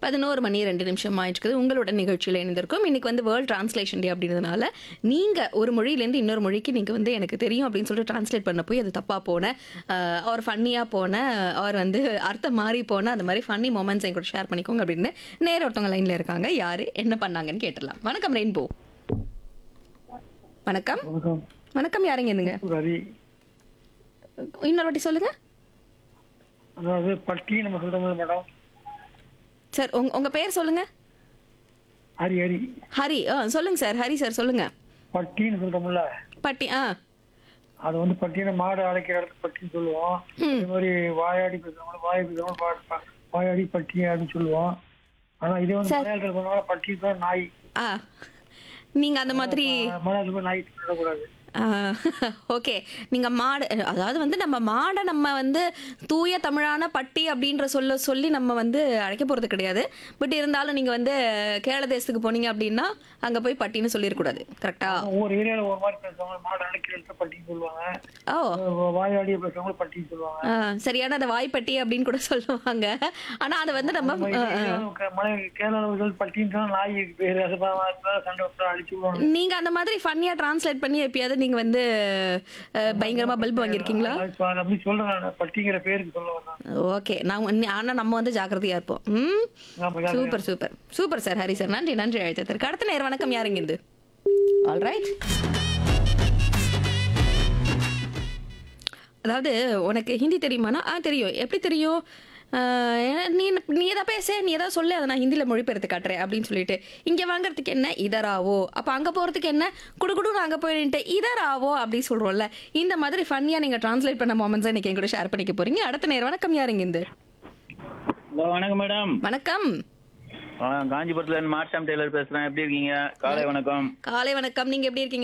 பதினோரு மணி ரெண்டு நிமிஷம் ஆயிடுச்சுக்குது உங்களோட நிகழ்ச்சியில் இணைந்திருக்கும் இன்னைக்கு வந்து வேர்ல்ட் டிரான்ஸ்லேஷன் டே அப்படின்றதுனால நீங்கள் ஒரு மொழியிலேருந்து இன்னொரு மொழிக்கு நீங்கள் வந்து எனக்கு தெரியும் அப்படின்னு சொல்லிட்டு டிரான்ஸ்லேட் பண்ண போய் அது தப்பாக போன அவர் ஃபன்னியாக போன அவர் வந்து அர்த்தம் மாறி போன அந்த மாதிரி ஃபன்னி மூமெண்ட்ஸ் என் கூட ஷேர் பண்ணிக்கோங்க அப்படின்னு நேர ஒருத்தவங்க லைனில் இருக்காங்க யார் என்ன பண்ணாங்கன்னு கேட்டுடலாம் வணக்கம் ரெயின்போ வணக்கம் வணக்கம் வணக்கம் யாருங்க இருந்துங்க ரவி இன்னொரு வாட்டி சொல்லுங்க அதாவது பட்டி நம்ம சொல்றோம் மேடம் சார் உங்க உங்க பேர் சொல்லுங்க ஹரி ஹரி ஹரி ஆ சொல்லுங்க சார் ஹரி சார் சொல்லுங்க பட்டின்னு சொல்றோம்ல பட்டி ஆ அது வந்து பட்டின மாடு அழைக்கிற இடத்துக்கு பட்டின்னு சொல்லுவோம் ம். அதே மாதிரி வாயாடி பேசுறவங்க வாய் பேசுறவங்க பா- பா- வாயாடி பட்டி அப்படின்னு சொல்லுவோம் ஆனா இதே வந்து மலையாளத்தில் சொன்னாலும் பட்டி தான் நாய் ஆ நீங்க அந்த மாதிரி மலையாளத்தில் நாய் சொல்லக்கூடாது ஓகே நீங்க மாடு அதாவது வந்து நம்ம மாடை நம்ம வந்து தூய தமிழான பட்டி அப்படின்ற சொல்ல சொல்லி நம்ம வந்து அழைக்க போறது கிடையாது பட் இருந்தாலும் நீங்க வந்து கேரள தேசத்துக்கு போனீங்க அப்படின்னா அங்க போய் பட்டின்னு சொல்லிடக்கூடாது கரெக்டா ஒவ்வொரு ஏரியால ஒரு மாதிரி பேசுவாங்க மாடு அழைக்கிற இடத்துல பட்டின்னு சொல்லுவாங்க ஓ வாயாடியை பேசுறவங்க பட்டின்னு சொல்லுவாங்க ஆ, சரியான அந்த வாய்ப்பட்டி அப்படின்னு கூட சொல்லுவாங்க ஆனா அதை வந்து நம்ம நம்ம ஆ, ஆ. இது மலை கேரளாவில் பட்டின்னு சொன்னா நாய் பேரு அது பா- சண்டை விட்டு அடிச்சு விடுவாங்க நீங்க அந்த மாதிரி ஃபன்னியா டிரான்ஸ்லேட் பண்ணி எப்பயாவது நீங்க வந்து அஹ், பயங்கரமா பல்ப் வாங்கியிருக்கீங்களா அது அப்படி சொல்றேன் நான் பட்டிங்கிற பேருக்கு சொல்ல வந்தேன் ஓகே நான் உன்னை- ஆனா நம்ம வந்து ஜாக்கிரதையா இருப்போம் ம் ஆமா, super super super sir Hari sir நன்றி நன்றி அழைத்ததற்கு அடுத்த நேரம் வணக்கம் யாருங்க இது ஆல் ரைட் அதாவது உனக்கு ஹிந்தி தெரியுமானா ஆ தெரியும் எப்படி தெரியும் ஆஹ், ஏன்னா, நீ நீ எதா பேச நீ எதாவது சொல்லு அதை நான் ஹிந்தியில் மொழிபெயர்த்து காட்டுறேன் அப்படின்னு சொல்லிட்டு இங்கே வாங்குறதுக்கு என்ன இதராவோ அப்போ அங்கே போகிறதுக்கு என்ன குடுகுடு அங்கே போயிட்டு இதராவோ அப்படின்னு சொல்கிறோம்ல இந்த மாதிரி ஃபன்னியாக நீங்கள் ட்ரான்ஸ்லேட் பண்ண மொமெண்ட்ஸை இன்னைக்கு என் கூட ஷேர் பண்ணிக்க போறீங்க அடுத்த நேரம் வணக்கம் யாருங்க இந்த ஹலோ வணக்கம் மேடம் வணக்கம் ஆ, காஞ்சிபுரத்துல இருந்து மார்ஷாம் டெய்லர் பேசுறேன் எப்படி இருக்கீங்க காலை வணக்கம் காலை வணக்கம் நீங்க எப்படி இருக்கீங்க